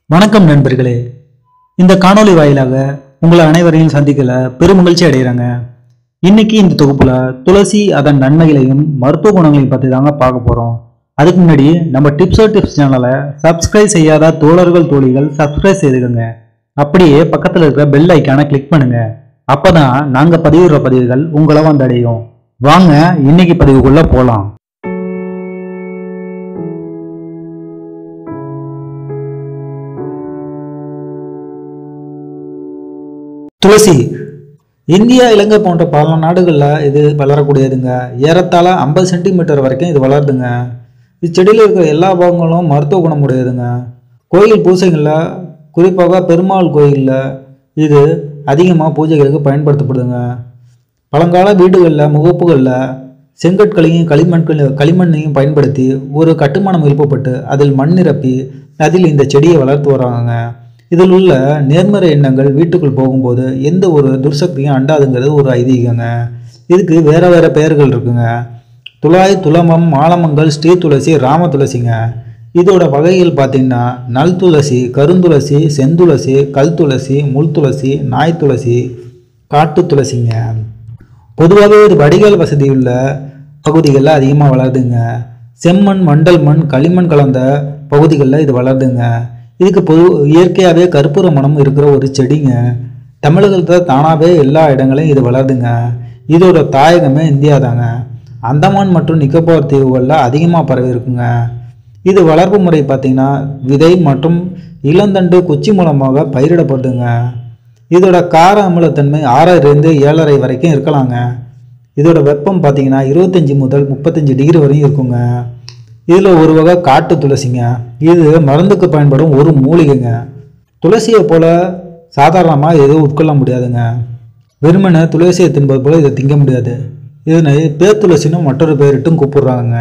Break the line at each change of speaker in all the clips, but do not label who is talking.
வணக்கம் நண்பர்களே இந்த காணொளி வாயிலாக உங்களை அனைவரையும் சந்திக்கல பெருமகிழ்ச்சி அடைகிறாங்க இன்னைக்கு இந்த தொகுப்புல துளசி அதன் நன்மைகளையும் மருத்துவ குணங்களையும் பற்றி தாங்க பார்க்க போறோம் அதுக்கு முன்னாடி நம்ம டிப்ஸோ டிப்ஸ் சேனலை சப்ஸ்கிரைப் செய்யாத தோழர்கள் தோழிகள் சப்ஸ்கிரைப் செய்துக்கோங்க அப்படியே பக்கத்தில் இருக்கிற பெல் ஐக்கானை கிளிக் பண்ணுங்க அப்பதான் நாங்க பதிவிடுற பதிவுகள் உங்களை வந்தடையும் வாங்க இன்னைக்கு பதிவுக்குள்ள போலாம் துளசி இந்தியா இலங்கை போன்ற பல நாடுகளில் இது வளரக்கூடியதுங்க ஏறத்தாழ ஐம்பது சென்டிமீட்டர் வரைக்கும் இது வளருதுங்க இச்செடியில் இருக்கிற எல்லா பாகங்களும் மருத்துவ குணம் உடையதுங்க கோயில் பூசைகளில் குறிப்பாக பெருமாள் கோயிலில் இது அதிகமாக பூஜைகளுக்கு பயன்படுத்தப்படுதுங்க பழங்கால வீடுகளில் முகப்புகளில் செங்கற்களையும் களிமண்கள் களிமண்ணையும் பயன்படுத்தி ஒரு கட்டுமானம் எழுப்பப்பட்டு அதில் மண் நிரப்பி அதில் இந்த செடியை வளர்த்து வராங்க இதில் உள்ள நேர்மறை எண்ணங்கள் வீட்டுக்குள் போகும்போது எந்த ஒரு துர்சக்தியும் அண்டாதுங்கிறது ஒரு ஐதீகங்க இதுக்கு வேற வேற பெயர்கள் இருக்குங்க துளாய் துலமம் மாலமங்கல் ஸ்ரீ துளசி ராம துளசிங்க இதோட வகைகள் பார்த்தீங்கன்னா நல் துளசி கருந்துளசி செந்துளசி கல் துளசி முள் துளசி நாய் துளசி காட்டு துளசிங்க பொதுவாகவே இது வடிகால் வசதி உள்ள பகுதிகளில் அதிகமாக வளருதுங்க செம்மண் மண்டல் மண் களிமண் கலந்த பகுதிகளில் இது வளருதுங்க இதுக்கு பொது இயற்கையாகவே கற்பூர மனம் இருக்கிற ஒரு செடிங்க தமிழகத்தில் தானாகவே எல்லா இடங்களையும் இது வளருதுங்க இதோட தாயகமே இந்தியா தாங்க அந்தமான் மற்றும் நிக்கோபார் தீவுகளில் அதிகமாக பரவி இருக்குங்க இது வளர்ப்பு முறை பார்த்தீங்கன்னா விதை மற்றும் இளந்தண்டு குச்சி மூலமாக பயிரிடப்படுதுங்க இதோட கார அமிலத்தன்மை ஆறிலிருந்து ஏழரை வரைக்கும் இருக்கலாங்க இதோட வெப்பம் பார்த்தீங்கன்னா இருபத்தஞ்சி முதல் முப்பத்தஞ்சு டிகிரி வரையும் இருக்குங்க இதில் ஒரு வகை காட்டு துளசிங்க இது மருந்துக்கு பயன்படும் ஒரு மூலிகைங்க துளசியை போல சாதாரணமாக எதுவும் உட்கொள்ள முடியாதுங்க வெறுமனே துளசியை தின்பது போல இதை திங்க முடியாது இதனை பேர் துளசின்னு மற்றொரு பெயரிட்டும் கூப்பிடுறாங்க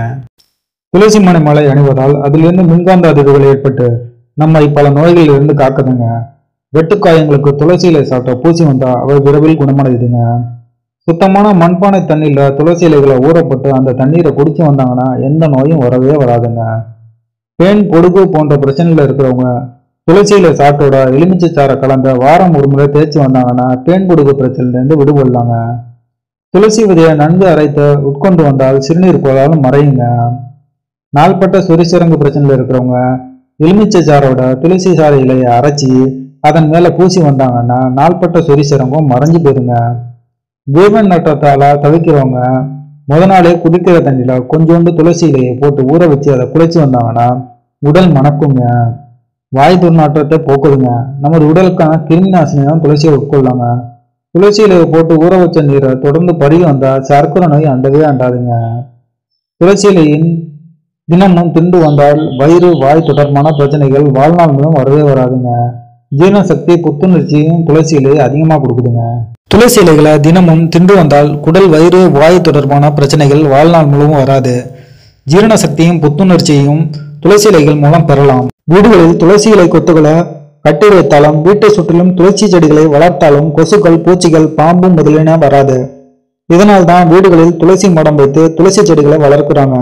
துளசி மணி மாலை அணிவதால் அதிலிருந்து மின்காந்த அதிர்வுகள் ஏற்பட்டு நம்மை பல நோய்களிலிருந்து காக்குதுங்க வெட்டுக்காயங்களுக்கு துளசி இலை சாப்பிட்ட பூச்சி வந்தா அவை விரைவில் குணமடையுதுங்க சுத்தமான மண்பானை தண்ணியில் துளசி இலைகளை ஊறப்பட்டு அந்த தண்ணீரை குடிச்சு வந்தாங்கன்னா எந்த நோயும் வரவே வராதுங்க பேன் பொடுகு போன்ற பிரச்சனைகள் இருக்கிறவங்க துளசி இலை சாப்பிட்டோட எலுமிச்சை சாறை கலந்த வாரம் ஒரு முறை தேய்ச்சி வந்தாங்கன்னா பேன் பொடுகு பிரச்சனையிலேருந்து விடுபடலாங்க துளசி விதையை நன்கு அரைத்து உட்கொண்டு வந்தால் சிறுநீர் போதாலும் மறையுங்க நாள்பட்ட சொரிசிறங்கு பிரச்சனையில் இருக்கிறவங்க எலுமிச்சை சாரோட துளசி சாறு இலையை அரைச்சி அதன் மேலே பூசி வந்தாங்கன்னா நாள்பட்ட சொரிசிறங்கும் மறைஞ்சு போயிருங்க ஜீவன் நட்டத்தால தவிக்கிறவங்க முத நாளே குடிக்கிற தண்ணியில கொஞ்சோண்டு துளசி இலையை போட்டு ஊற வச்சு அதை குளிச்சு வந்தாங்கன்னா உடல் மணக்குங்க வாய் துர்நாற்றத்தை போக்குதுங்க நமது உடலுக்கான கிருமி நாசினியும் துளசியை உட்கொள்ளாங்க துளசி இலையை போட்டு ஊற வச்ச நீரை தொடர்ந்து பருகி வந்தா சர்க்கரை நோய் அண்டவே அண்டாதுங்க துளசி இலையின் தினமும் திண்டு வந்தால் வயிறு வாய் தொடர்பான பிரச்சனைகள் வாழ்நாள் மூலம் வரவே வராதுங்க ஜீரண சக்தி புத்துணர்ச்சியும் துளசி இலை அதிகமாக கொடுக்குதுங்க துளசி இலைகளை தினமும் தின்று வந்தால் குடல் வயிறு வாயு தொடர்பான பிரச்சனைகள் வாழ்நாள் முழுவதும் வராது ஜீரண சக்தியும் புத்துணர்ச்சியையும் துளசி இலைகள் மூலம் பெறலாம் வீடுகளில் துளசி இலை கொத்துகளை கட்டி வைத்தாலும் வீட்டை சுற்றிலும் துளசி செடிகளை வளர்த்தாலும் கொசுக்கள் பூச்சிகள் பாம்பு முதலியன வராது இதனால் தான் வீடுகளில் துளசி மடம் வைத்து துளசி செடிகளை வளர்க்குறாங்க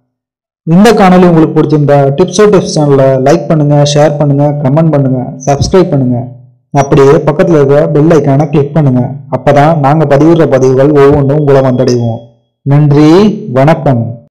இந்த காணொளி உங்களுக்கு பிடிச்சிருந்தா டிப்ஸோ டிப்ஸ் சேனலை லைக் பண்ணுங்க ஷேர் பண்ணுங்க கமெண்ட் பண்ணுங்க சப்ஸ்கிரைப் பண்ணுங்க அப்படியே பக்கத்தில் இருக்கிற பெல் ஐக்கானை கிளிக் பண்ணுங்க அப்பதான் நாங்க பதிவிடுற பதிவுகள் ஒவ்வொன்றும் உங்களை வந்தடைவோம் நன்றி வணக்கம்